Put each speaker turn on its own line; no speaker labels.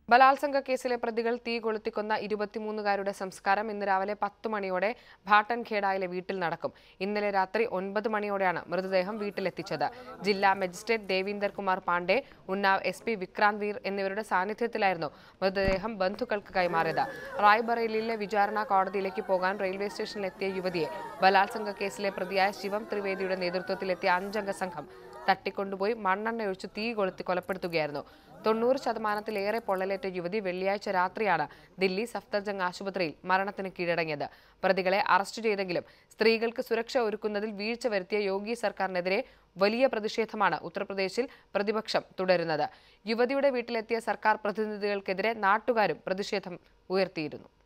ബലാത്സംഗ കേസിലെ പ്രതികൾ തീ കൊളുത്തിക്കൊന്ന ഇരുപത്തിമൂന്നുകാരുടെ സംസ്കാരം ഇന്ന് രാവിലെ പത്ത് മണിയോടെ ഭാട്ടൻഖേഡായിലെ വീട്ടിൽ നടക്കും ഇന്നലെ രാത്രി ഒൻപത് മണിയോടെയാണ് മൃതദേഹം വീട്ടിലെത്തിച്ചത് ജില്ലാ magistrate Devinder Kumar Pandey Unnao S P Vikrant Veer എന്നിവരുടെ സാന്നിധ്യത്തിലായിരുന്നു മൃതദേഹം ബന്ധുക്കൾക്ക് കൈമാറിയത് റായ്ബറേലിയിലെ വിചാരണ കോടതിയിലേക്ക് പോകാൻ റെയിൽവേ സ്റ്റേഷനിലെത്തിയ യുവതിയെ ബലാത്സംഗ കേസിലെ പ്രതിയായ ശിവം ത്രിവേദിയുടെ നേതൃത്വത്തിലെത്തിയ അഞ്ചംഗ സംഘം തട്ടിക്കൊണ്ടുപോയി മണ്ണെണ്ണ ഒഴിച്ച് തീ കൊളുത്തി കൊലപ്പെടുത്തുകയായിരുന്നു തൊണ്ണൂറ് ശതമാനത്തിലേറെ പൊള്ളലേറ്റ യുവതി വെള്ളിയാഴ്ച രാത്രിയാണ് ദില്ലി സഫ്തർജംഗ് ആശുപത്രിയിൽ മരണത്തിന് കീഴടങ്ങിയത് പ്രതികളെ അറസ്റ്റ് ചെയ്തെങ്കിലും സ്ത്രീകൾക്ക് സുരക്ഷ ഒരുക്കുന്നതിൽ വീഴ്ച വരുത്തിയ യോഗി സർക്കാരിനെതിരെ വലിയ പ്രതിഷേധമാണ് ഉത്തർപ്രദേശിൽ പ്രതിപക്ഷം തുടരുന്നത് യുവതിയുടെ വീട്ടിലെത്തിയ സർക്കാർ പ്രതിനിധികൾക്കെതിരെ നാട്ടുകാരും പ്രതിഷേധം ഉയർത്തിയിരുന്നു